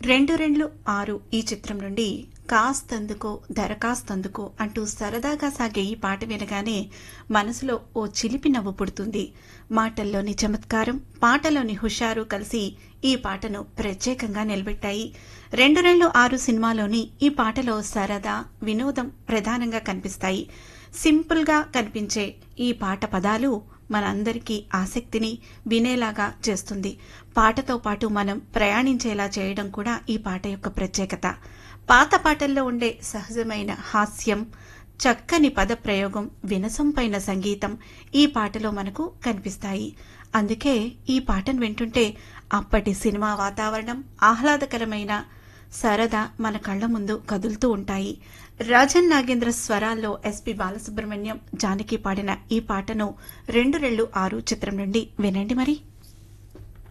రెండు రెండ్లు ఆరు ఈ చిత్రం నుండి కాస్తందుకో దరకాస్తందుకో అంటూ సరదాగా సాగే ఈ పాట వినగానే మనసులో ఓ చిలిపి నవ్వు పుడుతుంది మాటల్లోని చమత్కారం పాటలోని హుషారు కలిసి ఈ పాటను ప్రత్యేకంగా నిలబెట్టాయి రెండు రెండు ఆరు సినిమాలోని ఈ పాటలో సరదా వినోదం ప్రధానంగా కనిపిస్తాయి సింపుల్ గా కనిపించే ఈ పాట పదాలు మనందరికీ ఆసక్తిని వినేలాగా చేస్తుంది పాటతో పాటు మనం ప్రయాణించేలా చేయడం కూడా ఈ పాట యొక్క ప్రత్యేకత పాత పాటల్లో ఉండే సహజమైన హాస్యం చక్కని పద ప్రయోగం వినసంపైన సంగీతం ఈ పాటలో మనకు కనిపిస్తాయి అందుకే ఈ పాటను వింటుంటే అప్పటి సినిమా వాతావరణం ఆహ్లాదకరమైన సరదా మన కళ్ల ముందు కదులుతూ ఉంటాయి రాజన్ నాగేంద్ర స్వరాల్లో ఎస్పి బాలసుబ్రహ్మణ్యం జానకి పాడిన ఈ పాటను రెండు రెండు ఆరు చిత్రం నుండి వినండి మరి